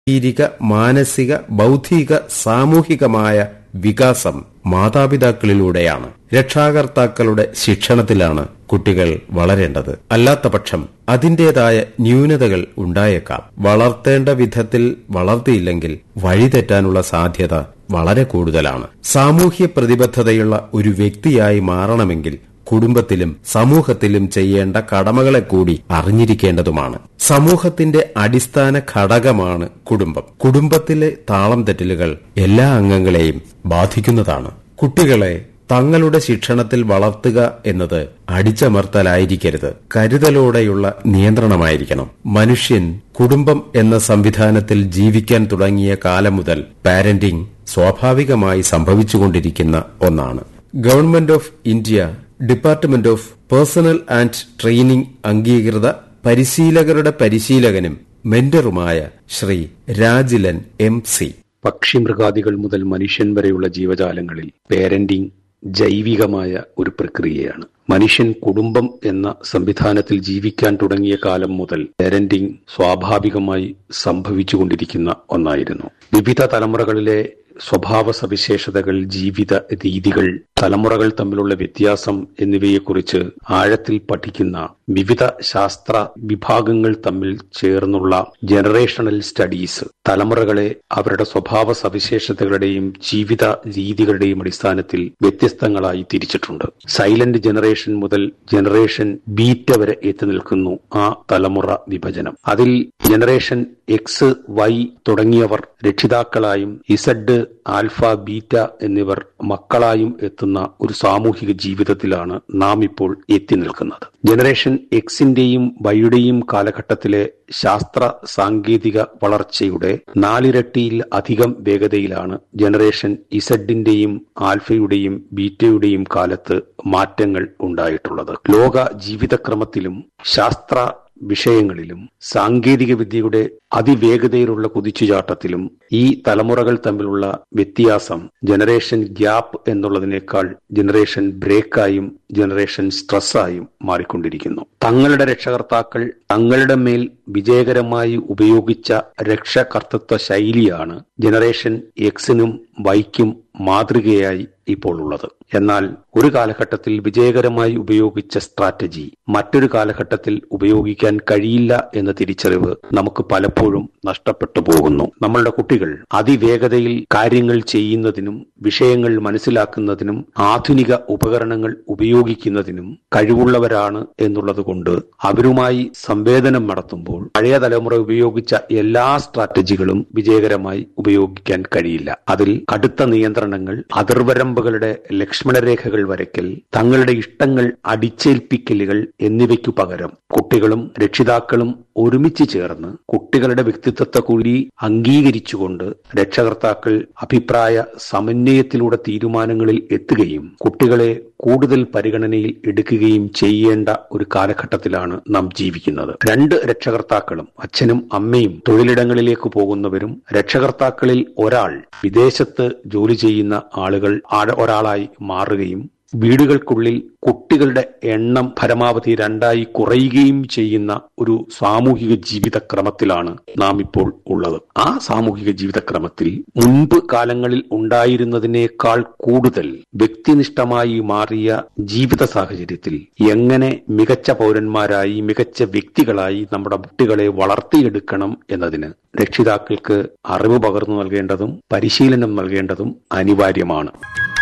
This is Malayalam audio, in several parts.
ശാരീരിക മാനസിക ബൗദ്ധിക സാമൂഹികമായ വികാസം മാതാപിതാക്കളിലൂടെയാണ് രക്ഷാകർത്താക്കളുടെ ശിക്ഷണത്തിലാണ് കുട്ടികൾ വളരേണ്ടത് അല്ലാത്തപക്ഷം അതിന്റേതായ ന്യൂനതകൾ ഉണ്ടായേക്കാം വളർത്തേണ്ട വിധത്തിൽ വളർത്തിയില്ലെങ്കിൽ വഴിതെറ്റാനുള്ള സാധ്യത വളരെ കൂടുതലാണ് സാമൂഹ്യ പ്രതിബദ്ധതയുള്ള ഒരു വ്യക്തിയായി മാറണമെങ്കിൽ കുടുംബത്തിലും സമൂഹത്തിലും ചെയ്യേണ്ട കടമകളെ കൂടി അറിഞ്ഞിരിക്കേണ്ടതുമാണ് സമൂഹത്തിന്റെ അടിസ്ഥാന ഘടകമാണ് കുടുംബം കുടുംബത്തിലെ താളം തെറ്റലുകൾ എല്ലാ അംഗങ്ങളെയും ബാധിക്കുന്നതാണ് കുട്ടികളെ തങ്ങളുടെ ശിക്ഷണത്തിൽ വളർത്തുക എന്നത് അടിച്ചമർത്തലായിരിക്കരുത് കരുതലോടെയുള്ള നിയന്ത്രണമായിരിക്കണം മനുഷ്യൻ കുടുംബം എന്ന സംവിധാനത്തിൽ ജീവിക്കാൻ തുടങ്ങിയ കാലം മുതൽ പാരന്റിംഗ് സ്വാഭാവികമായി സംഭവിച്ചുകൊണ്ടിരിക്കുന്ന ഒന്നാണ് government of India department of personnel and training അംഗീകൃത പരിശീലകരുടെ പരിശീലകനും മെന്ററുമായ ശ്രീ രാജിലൻ എം സി പക്ഷിമൃഗാദികൾ മുതൽ മനുഷ്യൻ വരെയുള്ള ജീവജാലങ്ങളിൽ പേരന്റിംഗ് ജൈവികമായ ഒരു പ്രക്രിയയാണ് മനുഷ്യൻ കുടുംബം എന്ന സംവിധാനത്തിൽ ജീവിക്കാൻ തുടങ്ങിയ കാലം മുതൽ പേരന്റിംഗ് സ്വാഭാവികമായി സംഭവിച്ചുകൊണ്ടിരിക്കുന്ന ഒന്നായിരുന്നു വിവിധ തലമുറകളിലെ സ്വഭാവ സവിശേഷതകൾ ജീവിത രീതികൾ തലമുറകൾ തമ്മിലുള്ള വ്യത്യാസം എന്നിവയെക്കുറിച്ച് ആഴത്തിൽ പഠിക്കുന്ന വിവിധ ശാസ്ത്ര വിഭാഗങ്ങൾ തമ്മിൽ ചേർന്നുള്ള ജനറേഷണൽ സ്റ്റഡീസ് തലമുറകളെ അവരുടെ സ്വഭാവ സവിശേഷതകളുടെയും ജീവിത രീതികളുടെയും അടിസ്ഥാനത്തിൽ വ്യത്യസ്തങ്ങളായി തിരിച്ചിട്ടുണ്ട് സൈലന്റ് ജനറേഷൻ മുതൽ ജനറേഷൻ ബീറ്റ വരെ എത്തി നിൽക്കുന്നു ആ തലമുറ വിഭജനം അതിൽ ജനറേഷൻ എക്സ് വൈ തുടങ്ങിയവർ രക്ഷിതാക്കളായും ഇസഡ് ആൽഫ ബീറ്റ എന്നിവർ മക്കളായും എത്തുന്ന ഒരു സാമൂഹിക ജീവിതത്തിലാണ് നാം ഇപ്പോൾ എത്തി നിൽക്കുന്നത് ജനറേഷൻ എക്സിന്റെയും വൈയുടെയും കാലഘട്ടത്തിലെ ശാസ്ത്ര സാങ്കേതിക വളർച്ചയുടെ നാലിരട്ടിയിൽ അധികം വേഗതയിലാണ് ജനറേഷൻ ഇസഡിന്റെയും ആൽഫയുടെയും ബീറ്റയുടെയും കാലത്ത് മാറ്റങ്ങൾ ഉണ്ടായിട്ടുള്ളത് ലോക ജീവിതക്രമത്തിലും ശാസ്ത്ര വിഷയങ്ങളിലും സാങ്കേതിക വിദ്യയുടെ അതിവേഗതയിലുള്ള കുതിച്ചുചാട്ടത്തിലും ഈ തലമുറകൾ തമ്മിലുള്ള വ്യത്യാസം ജനറേഷൻ ഗ്യാപ്പ് എന്നുള്ളതിനേക്കാൾ ജനറേഷൻ ബ്രേക്കായും ജനറേഷൻ സ്ട്രെസ്സായും മാറിക്കൊണ്ടിരിക്കുന്നു തങ്ങളുടെ രക്ഷകർത്താക്കൾ തങ്ങളുടെ മേൽ വിജയകരമായി ഉപയോഗിച്ച രക്ഷകർത്തൃത്വ ശൈലിയാണ് ജനറേഷൻ എക്സിനും വൈക്കും മാതൃകയായി ഇപ്പോൾ ഉള്ളത് എന്നാൽ ഒരു കാലഘട്ടത്തിൽ വിജയകരമായി ഉപയോഗിച്ച സ്ട്രാറ്റജി മറ്റൊരു കാലഘട്ടത്തിൽ ഉപയോഗിക്കാൻ കഴിയില്ല എന്ന തിരിച്ചറിവ് നമുക്ക് പലപ്പോഴും നഷ്ടപ്പെട്ടു പോകുന്നു നമ്മളുടെ കുട്ടികൾ അതിവേഗതയിൽ കാര്യങ്ങൾ ചെയ്യുന്നതിനും വിഷയങ്ങൾ മനസ്സിലാക്കുന്നതിനും ആധുനിക ഉപകരണങ്ങൾ ഉപയോഗിക്കുന്നതിനും കഴിവുള്ളവരാണ് എന്നുള്ളത് കൊണ്ട് അവരുമായി സംവേദനം നടത്തുമ്പോൾ പഴയ തലമുറ ഉപയോഗിച്ച എല്ലാ സ്ട്രാറ്റജികളും വിജയകരമായി ഉപയോഗിക്കാൻ കഴിയില്ല അതിൽ കടുത്ത നിയന്ത്രണങ്ങൾ അതിർവരമ്പുകളുടെ ലക്ഷ്മണരേഖകൾ വരയ്ക്കൽ തങ്ങളുടെ ഇഷ്ടങ്ങൾ അടിച്ചേൽപ്പിക്കലുകൾ എന്നിവയ്ക്കു പകരം കുട്ടികളും രക്ഷിതാക്കളും ഒരുമിച്ച് ചേർന്ന് കുട്ടികളുടെ വ്യക്തിത്വത്തെ കൂടി അംഗീകരിച്ചുകൊണ്ട് രക്ഷകർത്താക്കൾ അഭിപ്രായ സമന്വയത്തിലൂടെ തീരുമാനങ്ങളിൽ എത്തുകയും കുട്ടികളെ കൂടുതൽ പരിഗണനയിൽ എടുക്കുകയും ചെയ്യേണ്ട ഒരു കാലഘട്ടത്തിലാണ് നാം ജീവിക്കുന്നത് രണ്ട് രക്ഷകർത്താക്കളും അച്ഛനും അമ്മയും തൊഴിലിടങ്ങളിലേക്ക് പോകുന്നവരും രക്ഷകർത്താക്കളിൽ ഒരാൾ വിദേശത്ത് ജോലി ചെയ്യുന്ന ആളുകൾ ഒരാളായി മാറുകയും വീടുകൾക്കുള്ളിൽ കുട്ടികളുടെ എണ്ണം പരമാവധി രണ്ടായി കുറയുകയും ചെയ്യുന്ന ഒരു സാമൂഹിക ജീവിതക്രമത്തിലാണ് നാം ഇപ്പോൾ ഉള്ളത് ആ സാമൂഹിക ജീവിതക്രമത്തിൽ മുൻപ് കാലങ്ങളിൽ ഉണ്ടായിരുന്നതിനേക്കാൾ കൂടുതൽ വ്യക്തിനിഷ്ഠമായി മാറിയ ജീവിത സാഹചര്യത്തിൽ എങ്ങനെ മികച്ച പൗരന്മാരായി മികച്ച വ്യക്തികളായി നമ്മുടെ കുട്ടികളെ വളർത്തിയെടുക്കണം എന്നതിന് രക്ഷിതാക്കൾക്ക് അറിവ് പകർന്നു നൽകേണ്ടതും പരിശീലനം നൽകേണ്ടതും അനിവാര്യമാണ്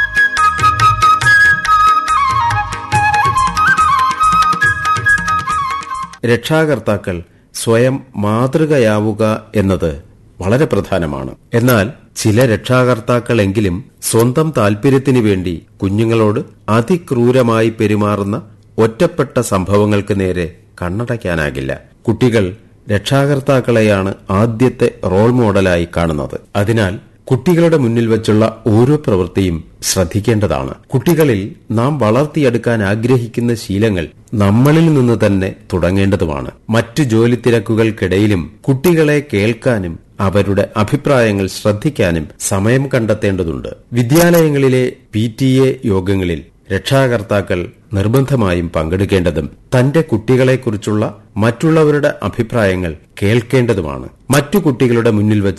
രക്ഷാകർത്താക്കൾ സ്വയം മാതൃകയാവുക എന്നത് വളരെ പ്രധാനമാണ് എന്നാൽ ചില രക്ഷാകർത്താക്കളെങ്കിലും സ്വന്തം താൽപര്യത്തിനു വേണ്ടി കുഞ്ഞുങ്ങളോട് അതിക്രൂരമായി പെരുമാറുന്ന ഒറ്റപ്പെട്ട സംഭവങ്ങൾക്ക് നേരെ കണ്ണടയ്ക്കാനാകില്ല കുട്ടികൾ രക്ഷാകർത്താക്കളെയാണ് ആദ്യത്തെ റോൾ മോഡലായി കാണുന്നത് അതിനാൽ കുട്ടികളുടെ മുന്നിൽ വെച്ചുള്ള ഓരോ പ്രവൃത്തിയും ശ്രദ്ധിക്കേണ്ടതാണ് കുട്ടികളിൽ നാം വളർത്തിയെടുക്കാൻ ആഗ്രഹിക്കുന്ന ശീലങ്ങൾ നമ്മളിൽ നിന്ന് തന്നെ തുടങ്ങേണ്ടതുമാണ് മറ്റു ജോലി തിരക്കുകൾക്കിടയിലും കുട്ടികളെ കേൾക്കാനും അവരുടെ അഭിപ്രായങ്ങൾ ശ്രദ്ധിക്കാനും സമയം കണ്ടെത്തേണ്ടതുണ്ട് വിദ്യാലയങ്ങളിലെ പി യോഗങ്ങളിൽ രക്ഷാകർത്താക്കൾ നിർബന്ധമായും പങ്കെടുക്കേണ്ടതും തന്റെ കുട്ടികളെക്കുറിച്ചുള്ള മറ്റുള്ളവരുടെ അഭിപ്രായങ്ങൾ കേൾക്കേണ്ടതുമാണ് മറ്റു കുട്ടികളുടെ മുന്നിൽ വച്ച്